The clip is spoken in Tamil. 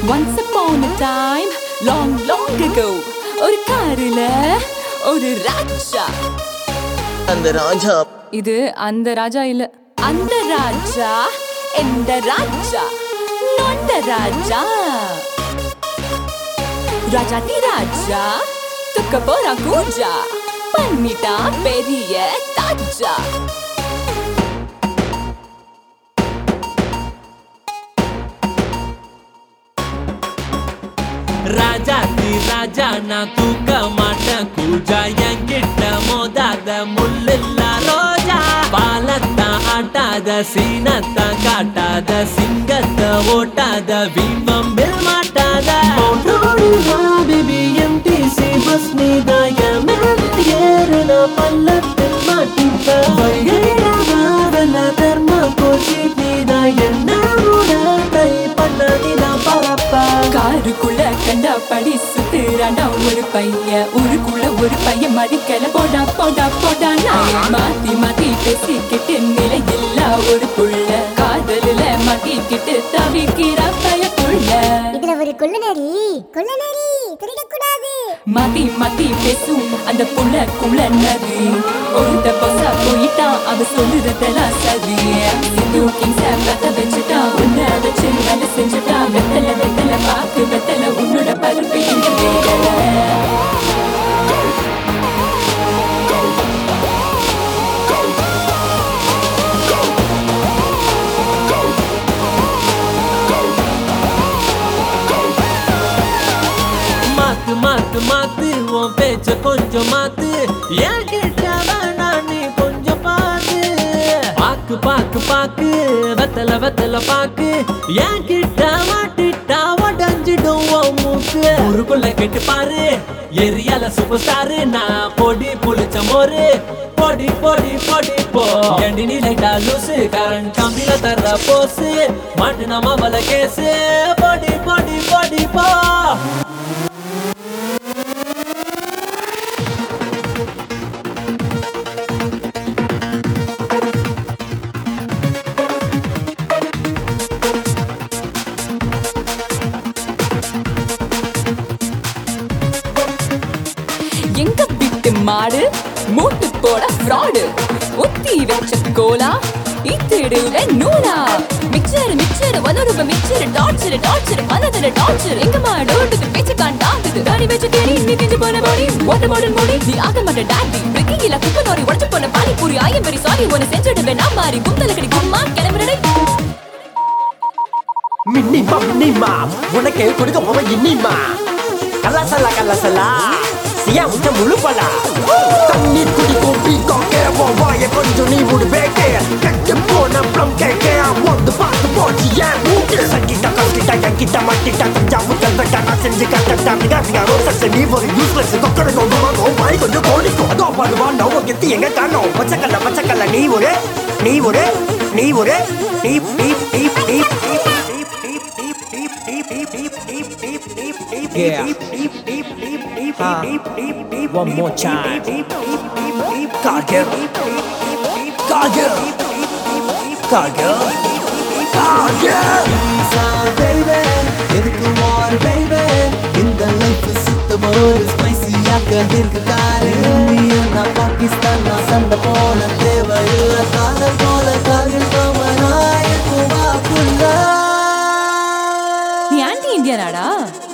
Once upon a time, long, long ago, ஒரு காருல ஒரு ராஜா அந்த ராஜா இது அந்த ராஜா இல்ல அந்த ராஜா எந்த ராஜா நொந்த ராஜா ராஜாதி ராஜா துக்க போறா கூஜா பண்ணிட்டா பெரிய தாஜா ராஜாத்தி ராஜா நான் தூக்க மாட்டேன் கூஜா என்கிட்ட மோதாத முள்ளில்ல ரோஜா பாலத்தான் ஆட்டாத சீனத்தான் காட்டாத சிங்கத்தை ஓட்டாத வீம்பம் பில் மாட்டாத பேபி எம்டிசி பஸ் நீதாய ஏறுன பள்ளத்தில் மாட்டிப்ப வைகையில தர்ம போச்சு நீதாய ட்ரை பண்ண நீதான் பரப்ப காருக்குள்ள கண்டபடி சுத்துறானா ஒரு பையன் ஊருக்குள்ள ஒரு பையன் மதிக்கல போடா போடா போடா நான் மாத்தி மாத்தி பேசிக்கிட்டு நிலையில்லா ஒரு புள்ள காதலில மாட்டிக்கிட்டு தவிக்கிற பயப்புள்ள இதுல ஒரு கொள்ளநரி கொள்ளநரி திருடக்கூடாது மாத்தி மாத்தி பேசும் அந்த புள்ள குள்ளனது ஒருத்த பொசா போயிட்டான் அவ சொல்லுறதெல்லாம் சரி சிந்து கிங்ஸ கத்த வச்சுட்டான் உன்னை வச்சு வேலை செஞ்சுட்டான் வெத்தல வெத்தல பாக்கு வெத்தல உன்னோட பருப்பு இங்க வேகல மாத்து மாத்து மாத்து உன் பேச்ச கொஞ்சம் மாத்து என்கிட்ட வேணா நீ கொஞ்சம் பாத்து பாக்கு பாக்கு பாக்கு வெத்தல வெத்தல பாக்கு என்கிட்ட மாட்டிட்டா உடஞ்சிடும் உன் மூக்கு ஊருக்குள்ள கெட்டு பாரு எரியால சூப்பர் ஸ்டாரு நான் பொடி புளிச்ச மோரு பொடி பொடி பொடி போ எண்டி நீ லைட்டா லூசு கரண்ட் கம்பில தர்ற போசு மாட்டு நம்ம வல கேசு பொடி பொடி பொடி போ எங்க விட்டு மாடு மூட்டு போட ஃப்ராடு ஒத்தி வச்ச கோலா இத்திடுல நூலா மிக்சர் மிக்சர் வனருப மிக்சர் டார்ச்சர் டார்ச்சர் மனதில டார்ச்சர் எங்க மாடோட்டுக்கு பேச்சு காண்டாகுது தாடி வச்சு தேடி நீ திஞ்சு போன பாடி வாட்டர் பாட்டில் மூடி நீ ஆக மாட்ட டாடி பிரிக்கில குப்பை நோரி உடச்சு போன பானி பூரி ஆயம் வெரி சாரி உன செஞ்சுடுவேன் நான் மாறி குந்தல கடி கும்மா கிளம்புறடை மின்னிமா மின்னிமா உனக்கு கொடுக்க போவ இன்னிமா கலாசலா கலாசலா சியா உச்ச முழுப்பலா தண்ணீர் குடிக்கும் பீக்கம் கேவோம் வாய கொஞ்சம் நீ விடு பேக்கே கட்டு போன ப்ளம் கேக்கே வந்து பார்த்து போச்சு ஏன் மூக்கு சக்கிட்ட கக்கிட்ட என்கிட்ட மாட்டிட்ட கொஞ்சம் முதல் வெட்ட நான் செஞ்சு கட்டட்டா மிகா மிகா ரோசஸ் நீ ஒரு யூஸ்லெஸ் கொக்கர கொண்டு வாங்கும் வாய் கொஞ்சம் கோடிக்கும் அதோ பாடுவா நோ கெத்தி எங்க காணோம் பச்சைக்கல்ல பச்சைக்கல்ல நீ ஒரு நீ ஒரு நீ ஒரு நீ நீ நீ நீ Yeah. One more time. Cargill. Cargill. Cargill. Cargill. baby எதுக்கு more baby இந்த லைஃப் சுத்தமா ஒரு ஸ்பைசியாக இருக்கு காரு இந்தியா நான் பாகிஸ்தான் நான் சண்டை போல தேவையில்லை காதல் போல காதல் காமனாயிருக்கும் வாக்குள்ள நீ ஆன்டி இந்தியனாடா